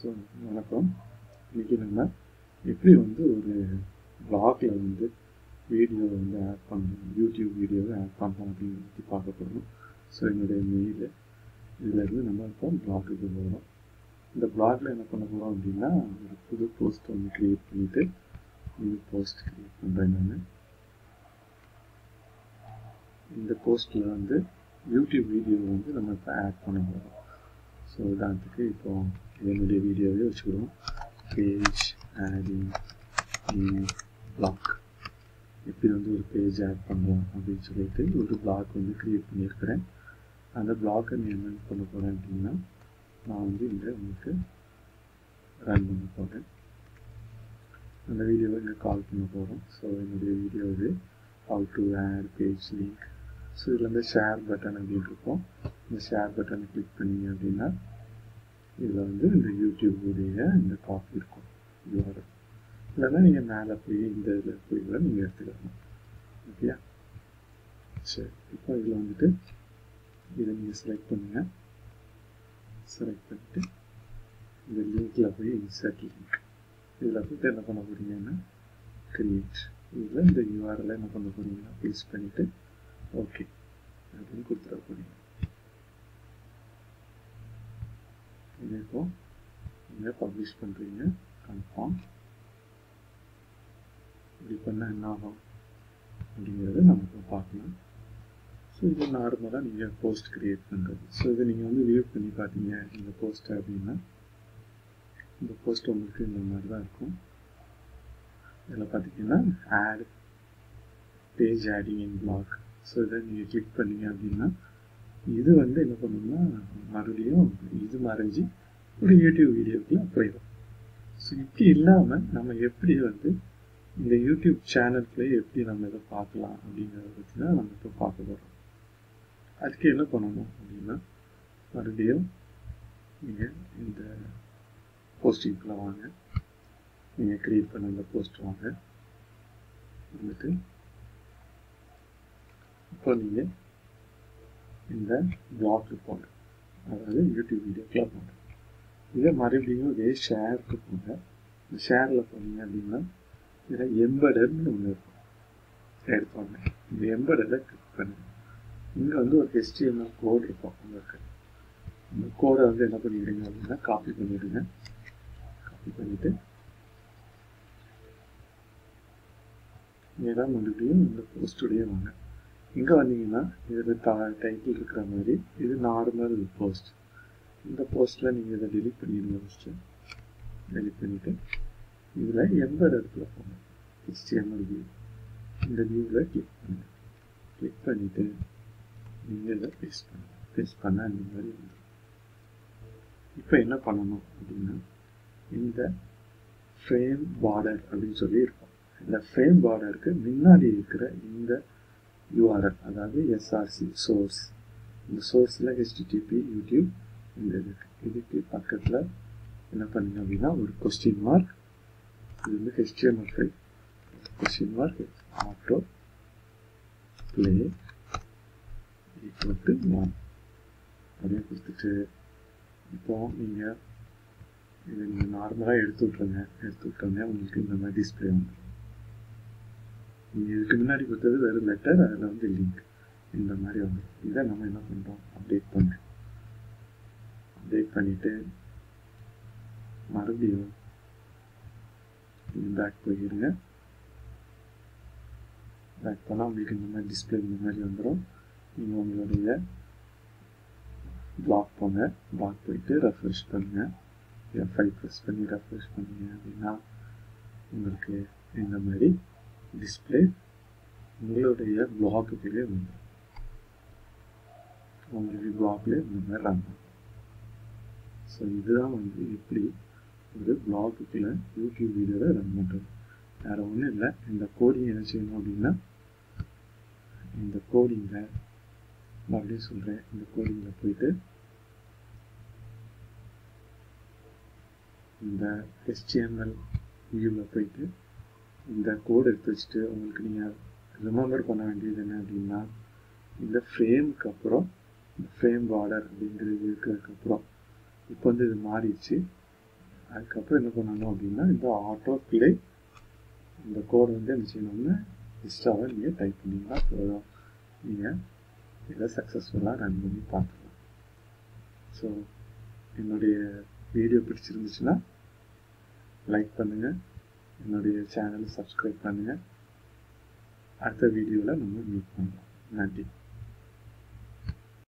so வணக்கம் இன்றைக்கி நம்ம எப்படி வந்து ஒரு ப்ளாகில் வந்து வீடியோ வந்து ஆட் பண்ணணும் யூடியூப் வீடியோவை ஆட் பண்ணலாம் அப்படின்னு பற்றி பார்க்க போகிறோம் ஸோ என்னுடைய மெயில் இதிலேருந்து நம்ம இப்போ ப்ளாகுக்கு போகிறோம் இந்த ப்ளாகில் என்ன பண்ண போகிறோம் அப்படின்னா ஒரு புது போஸ்ட் ஒன்று க்ரியேட் பண்ணிவிட்டு நியூ போஸ்ட் க்ரியேட் பண்ணுறேன் நான் இந்த போஸ்ட்டில் வந்து யூடியூப் வீடியோ வந்து நம்ம இப்போ ஆட் பண்ண போகிறோம் ஸோ உதாரணத்துக்கு இப்போ என்னுடைய வீடியோவே வச்சுக்கிறோம் பேஜ் ஆடிங் பிளாக் எப்படி வந்து ஒரு பேஜ் ஆட் பண்ணலாம் அப்படின்னு சொல்லிட்டு ஒரு பிளாக் வந்து க்ரியேட் பண்ணியிருக்கிறேன் அந்த பிளாக்கை நீ என்ன பண்ண போகிறேன் அப்படின்னா நான் வந்து இங்கே உங்களுக்கு ரன் பண்ண போகிறேன் அந்த வீடியோவை இங்கே கால் பண்ண போகிறோம் ஸோ என்னுடைய வீடியோ இது how to add page link so இதில் வந்து ஷேர் பட்டன் அப்படின்னு இருக்கும் இந்த ஷேர் பட்டனை கிளிக் பண்ணிங்க அப்படின்னா இதில் வந்து இந்த யூடியூபுடைய இந்த காப்பி இருக்கும் யூஆர்எல் இல்லைன்னா நீங்கள் மேலே போய் இந்த இதில் போய் கூட நீங்கள் எடுத்துக்கலாம் ஓகேயா சரி இப்போ இதில் வந்துட்டு இதை நீங்கள் செலக்ட் பண்ணுங்கள் செலக்ட் பண்ணிவிட்டு இந்த லிங்க்கில் போய் இன்சர்ட் லிங்க் இதில் போய்ட்டு என்ன பண்ண போகிறீங்கன்னா கிரியேட் இதில் இந்த யூஆர்எல் என்ன பண்ண போகிறீங்கன்னா பேஸ்ட் பண்ணிவிட்டு ஓகே அப்படின்னு கொடுத்துட போறீங்க இது இப்போ நீங்கள் பப்ளிஷ் பண்ணுறீங்க கன்ஃபார்ம் இப்படி பண்ணால் என்ன ஆகும் அப்படிங்கிறத நம்ம இப்போ பார்க்கலாம் ஸோ இது நார்மலாக நீங்கள் போஸ்ட் க்ரியேட் பண்ணுறது ஸோ இதை நீங்கள் வந்து வியூ பண்ணி பார்த்தீங்க இந்த போஸ்ட்டை அப்படின்னா இந்த போஸ்ட் உங்களுக்கு இந்த மாதிரி தான் இருக்கும் இதில் பார்த்தீங்கன்னா add page adding in blog so இதை நீங்கள் கிளிக் பண்ணீங்க அப்படின்னா இது வந்து என்ன பண்ணணும்னா மறுபடியும் இது மறைஞ்சி ஒரு யூடியூப் வீடியோக்குள்ள போயிடும் ஸோ இப்படி இல்லாமல் நம்ம எப்படி வந்து இந்த யூடியூப் சேனல்குள்ளே எப்படி நம்ம இதை பார்க்கலாம் அப்படிங்கிறத பற்றி தான் நம்ம இப்போ பார்க்க போகிறோம் அதுக்கு என்ன பண்ணணும் அப்படின்னா மறுபடியும் நீங்கள் இந்த போஸ்டிங்குள்ளே வாங்க நீங்கள் க்ரியேட் பண்ண இந்த போஸ்ட் வாங்க வந்துட்டு இப்போ நீங்கள் இந்த பிளாக்கு போங்க அதாவது யூடியூப் வீடியோக்குள்ள போங்க இதை மறுபடியும் இதே ஷேருக்கு போங்க இந்த ஷேரில் போனீங்க அப்படின்னா இதில் எம்படர்னு ஒன்று இருக்கும் எடுத்தோடனே இந்த எம்படரை கிளிக் பண்ணுங்க இங்கே வந்து ஒரு ஹெச்டிஎம்எல் கோட் இருக்கும் உங்களுக்கு இந்த கோடை வந்து என்ன பண்ணிடுங்க அப்படின்னா காப்பி பண்ணிடுங்க காப்பி பண்ணிவிட்டு நீங்கள் தான் மறுபடியும் இந்த போஸ்டுடைய வாங்க இங்கே வந்தீங்கன்னா இதில் ட டைட்டில் இருக்கிற மாதிரி இது நார்மல் போஸ்ட் இந்த போஸ்ட்டில் நீங்கள் இதை டெலிட் பண்ணிடுங்க ஃபஸ்ட்டு டெலிட் பண்ணிவிட்டு இதில் எம்பர் இடத்துல போங்க ஹெச்டிஎம்எல் வியூ இந்த வியூவில் கிளிக் பண்ணுங்கள் கிளிக் பண்ணிவிட்டு நீங்கள் இதை பேஸ்ட் பண்ணுங்கள் பேஸ்ட் பண்ணால் இந்த மாதிரி வந்துடும் இப்போ என்ன பண்ணணும் அப்படின்னா இந்த ஃப்ரேம் பார்டர் அப்படின்னு சொல்லி இருக்கும் இந்த ஃப்ரேம் பார்டருக்கு முன்னாடி இருக்கிற இந்த யூஆர்எல் அதாவது எஸ்ஆர்சி சோர்ஸ் இந்த சோர்ஸில் ஹெச்டிடிபி யூடியூப் இந்த இதுக்கு இதுக்கு பக்கத்தில் என்ன பண்ணுங்க அப்படின்னா ஒரு கொஸ்டின் மார்க் இது வந்து HTML file question mark auto play equal to one அப்படின்னு கொடுத்துட்டு இப்போ நீங்கள் இதை நீங்கள் நார்மலாக எடுத்து விட்ருங்க எடுத்து விட்டோன்னே உங்களுக்கு இந்த மாதிரி டிஸ்பிளே வந்துடும் நீங்கள் இதுக்கு முன்னாடி கொடுத்தது வெறும் லெட்டர் அதில் வந்து லிங்க் இந்த மாதிரி வந்து இதை நம்ம என்ன பண்ணுறோம் அப்டேட் பண்ணுறோம் அப்டேட் பண்ணிவிட்டு மறுபடியும் பேக் போயிருங்க பேக் பண்ணால் உங்களுக்கு இந்த மாதிரி டிஸ்பிளே இந்த மாதிரி வந்துடும் நீங்கள் உங்களுடைய பிளாக் போங்க பிளாக் போயிட்டு ரெஃப்ரெஷ் பண்ணுங்கள் எஃப்ஐ ப்ரெஸ் பண்ணி ரெஃப்ரெஷ் பண்ணீங்க அப்படின்னா உங்களுக்கு இந்த மாதிரி டிஸ்பிளே உங்களுடைய பிளாக்குள்ளே வந்து உங்களுடைய பிளாக்ல இந்த மாதிரி ரன் ஸோ இதுதான் வந்து எப்படி ஒரு பிளாக்குள்ள யூடியூப் வீடியோவை ரன் பண்ணுறது வேறு ஒன்றும் இல்லை இந்த கோடிங் என்ன செய்யணும் அப்படின்னா இந்த கோடிங்கில் மறுபடியும் சொல்கிறேன் இந்த கோடிங்கில் போயிட்டு இந்த ஹெச்டிஎம்எல் வியூவில் போயிட்டு இந்த கோடு எடுத்து வச்சுட்டு உங்களுக்கு நீங்கள் ரிமெம்பர் பண்ண வேண்டியது என்ன அப்படின்னா இந்த ஃப்ரேமுக்கு அப்புறம் இந்த ஃப்ரேம் பார்டர் அப்படிங்கிறது இருக்கிறதுக்கப்புறம் இப்போ வந்து இது மாறிடுச்சு அதுக்கப்புறம் என்ன பண்ணணும் அப்படின்னா இந்த ஆட்டோ ப்ளே இந்த கோடு வந்து என்ன செய்யணும்னு எக்ஸ்ட்ராவாக நீங்கள் டைப் பண்ணிங்கன்னா போதும் நீங்கள் இதை சக்ஸஸ்ஃபுல்லாக ரன் பண்ணி பார்த்துக்கலாம் ஸோ என்னுடைய வீடியோ பிடிச்சிருந்துச்சுன்னா லைக் பண்ணுங்கள் என்னுடைய சேனலை சப்ஸ்கிரைப் பண்ணுங்கள் அடுத்த வீடியோவில் நம்ம மீட் பண்ணலாம் நன்றி